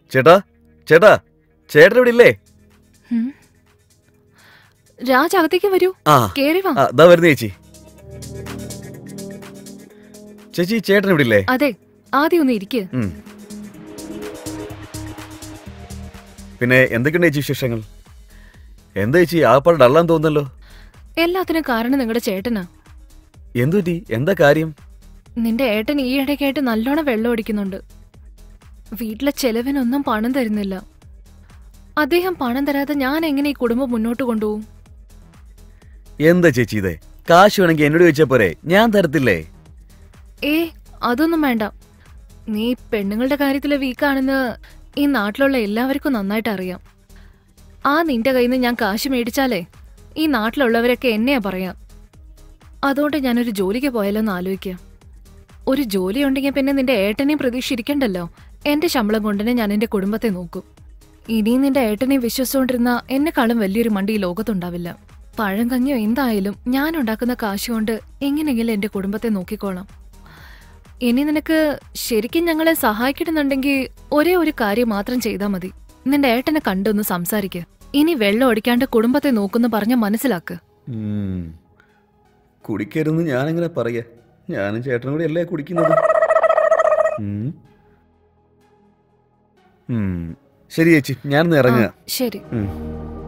ചേട്ടാ ചേട്ടാ ചേട്ടൻ ഇവിടെ ഇല്ലേ ഉം. രാജ് അകത്തേക്ക് വരൂ ആ കേറി വാ ആ, ദാ വരുന്ന ചേച്ചി ചേച്ചി ചേട്ടൻ ഇവിടെ ഇല്ലേ അതെ ആദ്യം ഒന്ന് ഇരിക്ക് ഉം. പിന്നെ എന്തൊക്കെയുണ്ട് ചേച്ചി വിശേഷങ്ങൾ എന്താ ചേച്ചി ആപ്പാട് ഡള്ളാൻ തോന്നുന്നല്ലോ എല്ലാത്തിനും കാരണം നിങ്ങളുടെ ചേട്ടനാ എന്തു പറ്റി എന്താ കാര്യം നിന്റെ ഏട്ടൻ ഈ ഇടയ്ക്കായിട്ട് നല്ലോണം വെള്ളം അടിക്കുന്നുണ്ട് വീട്ടിലെ ചെലവിനൊന്നും പണം തരുന്നില്ല അദ്ദേഹം പണം തരാതെ ഞാൻ എങ്ങനെ ഈ കുടുംബം മുന്നോട്ട് കൊണ്ടുപോകും എന്താ ചേച്ചി ഇത് കാശ് വേണമെങ്കിൽ എന്നോട് ചോദിച്ചാ പോരെ ഞാൻ തരത്തില്ലേ ഏ അതൊന്നും വേണ്ട നീ പെണ്ണുങ്ങളുടെ കാര്യത്തില് വീക്കാണെന്ന് ഈ നാട്ടിലുള്ള എല്ലാവർക്കും നന്നായിട്ട് അറിയാം ആ നിന്റെ കയ്യിൽ നിന്ന് ഞാൻ കാശ് മേടിച്ചാലേ ഈ നാട്ടിലുള്ളവരൊക്കെ എന്നെയാ പറയാം അതുകൊണ്ട് ഞാനൊരു ജോലിക്ക് പോയാലോ എന്ന് ആലോചിക്കാം ഒരു ജോലി ഉണ്ടെങ്കിൽ പിന്നെ നിന്റെ ഏട്ടനെയും പ്രതീക്ഷിച്ചിരിക്കണ്ടല്ലോ എന്റെ ശമ്പളം കൊണ്ടുതന്നെ ഞാൻ എന്റെ കുടുംബത്തെ നോക്കും ഇനിയും നിന്റെ ഏട്ടനെ വിശ്വസിച്ചുകൊണ്ടിരുന്ന എന്നെക്കാളും വലിയൊരു മണ്ടി ഈ ലോകത്തുണ്ടാവില്ല പഴം കഞ്ഞിയോ എന്തായാലും ഞാൻ ഉണ്ടാക്കുന്ന കാശ് കൊണ്ട് എങ്ങനെയെങ്കിലും എന്റെ കുടുംബത്തെ നോക്കിക്കോളാം ഇനി നിനക്ക് ശരിക്കും ഞങ്ങളെ സഹായിക്കണമെന്നുണ്ടെങ്കിൽ ഒരേ ഒരു കാര്യം മാത്രം ചെയ്താൽ മതി നിന്റെ ഏട്ടനെ കണ്ടൊന്ന് സംസാരിക്ക് ഇനി വെള്ളം ഒടിക്കാണ്ട് കുടുംബത്തെ നോക്കുന്നു പറഞ്ഞ മനസ്സിലാക്ക് ഉം. കുടിക്കരുന്ന് ഞാനെങ്ങനെ പറയാ ഞാനും ചേട്ടനും കൂടി അല്ലേ കുടിക്കുന്നത് ഉം. ഉം. ശരി ചേച്ചി ഞാനൊന്ന് ഇറങ്ങുക ആ, ശരി ഉം.